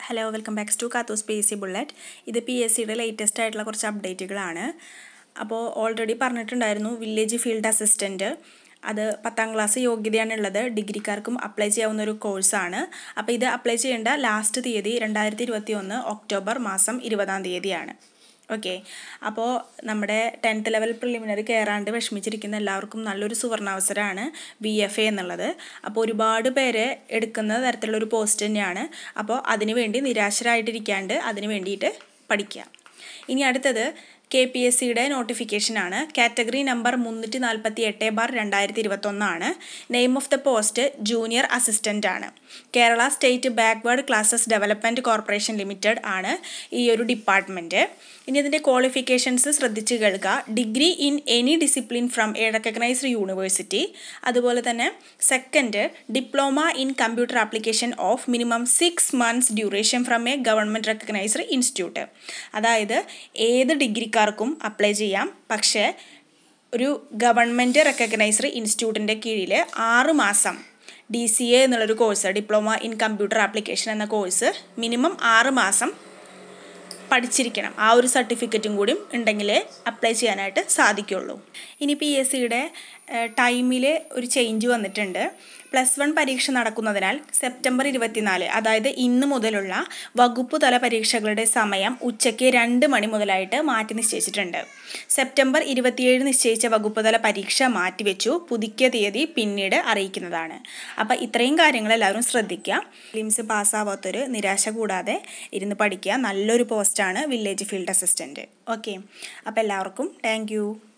hello welcome back to Kathu's P S C bullet ഇത് P S സിയുടെ latest ആയിട്ടുള്ള കുറച്ച് അപ്ഡേറ്റുകളാണ് അപ്പോൾ ഓൾറെഡി പറഞ്ഞിട്ടുണ്ടായിരുന്നു വില്ലേജ് ഫീൽഡ് അസിസ്റ്റൻറ്റ് അത് പത്താം ക്ലാസ് യോഗ്യതയാണുള്ളത് ഡിഗ്രിക്കാർക്കും അപ്ലൈ ചെയ്യാവുന്ന ഒരു കോഴ്സാണ് അപ്പോൾ ഇത് അപ്ലൈ ചെയ്യേണ്ട ലാസ്റ്റ് തീയതി രണ്ടായിരത്തി ഇരുപത്തി ഒന്ന് ഒക്ടോബർ മാസം ഇരുപതാം തീയതിയാണ് ഓക്കെ അപ്പോൾ നമ്മുടെ ടെൻത്ത് ലെവൽ പ്രിലിമിനറി കയറാണ്ട് വിഷമിച്ചിരിക്കുന്ന എല്ലാവർക്കും നല്ലൊരു സുവർണാവസരമാണ് ബി എഫ് എ എന്നുള്ളത് അപ്പോൾ ഒരുപാട് പേര് എടുക്കുന്ന തരത്തിലുള്ളൊരു പോസ്റ്റ് തന്നെയാണ് അപ്പോൾ അതിനു വേണ്ടി നിരാശരായിട്ടിരിക്കാണ്ട് അതിന് വേണ്ടിയിട്ട് പഠിക്കുക ഇനി അടുത്തത് കെ പി എസ് സിയുടെ നോട്ടിഫിക്കേഷനാണ് കാറ്റഗറി നമ്പർ മുന്നൂറ്റി നാൽപ്പത്തി എട്ട് ബാർ രണ്ടായിരത്തി ഇരുപത്തൊന്നാണ് name of the post junior assistant ആണ് Kerala state backward classes development corporation limited ആണ് ഈ ഒരു ഡിപ്പാർട്ട്മെൻറ്റ് ഇനി ഇതിൻ്റെ ക്വാളിഫിക്കേഷൻസ് ശ്രദ്ധിച്ച് കേൾക്കുക degree in any discipline from a recognised university അതുപോലെ തന്നെ second diploma in computer application of minimum six months duration from a government recognised institute അതായത് ഏത് ഡിഗ്രിക്കാർക്കും അപ്ലൈ ചെയ്യാം പക്ഷേ ഒരു ഗവൺമെൻറ് റെക്കഗ്നൈസ്ഡ് ഇൻസ്റ്റിറ്റ്യൂട്ടിൻ്റെ കീഴിൽ ആറ് മാസം ഡി സി എ എന്നുള്ളൊരു course diploma in computer application എന്ന കോഴ്സ് മിനിമം ആറ് മാസം പഠിച്ചിരിക്കണം ആ ഒരു സർട്ടിഫിക്കറ്റും കൂടി ഉണ്ടെങ്കിലേ അപ്ലൈ ചെയ്യാനായിട്ട് സാധിക്കുള്ളൂ ഇനി പി എസ് സിയുടെ ടൈമിൽ ഒരു ചേഞ്ച് വന്നിട്ടുണ്ട് പ്ലസ് വൺ പരീക്ഷ നടക്കുന്നതിനാൽ സെപ്റ്റംബർ ഇരുപത്തിനാല് അതായത് ഇന്ന് മുതലുള്ള വകുപ്പ് തല പരീക്ഷകളുടെ സമയം ഉച്ചയ്ക്ക് രണ്ട് മണി മുതലായിട്ട് മാറ്റി നിശ്ചയിച്ചിട്ടുണ്ട് സെപ്റ്റംബർ ഇരുപത്തിയേഴ് നിശ്ചയിച്ച വകുപ്പ് തല പരീക്ഷ മാറ്റിവെച്ചു പുതുക്കിയ തീയതി പിന്നീട് അറിയിക്കുന്നതാണ് അപ്പോൾ ഇത്രയും കാര്യങ്ങൾ എല്ലാവരും ശ്രദ്ധിക്കുക ലിംസ് പാസ്സാവാത്തൊരു നിരാശ കൂടാതെ ഇരുന്ന് പഠിക്കുക നല്ലൊരു പോസ്റ്റാണ് വില്ലേജ് ഫീൽഡ് അസിസ്റ്റൻറ്റ് ഓക്കെ അപ്പോൾ എല്ലാവർക്കും താങ്ക്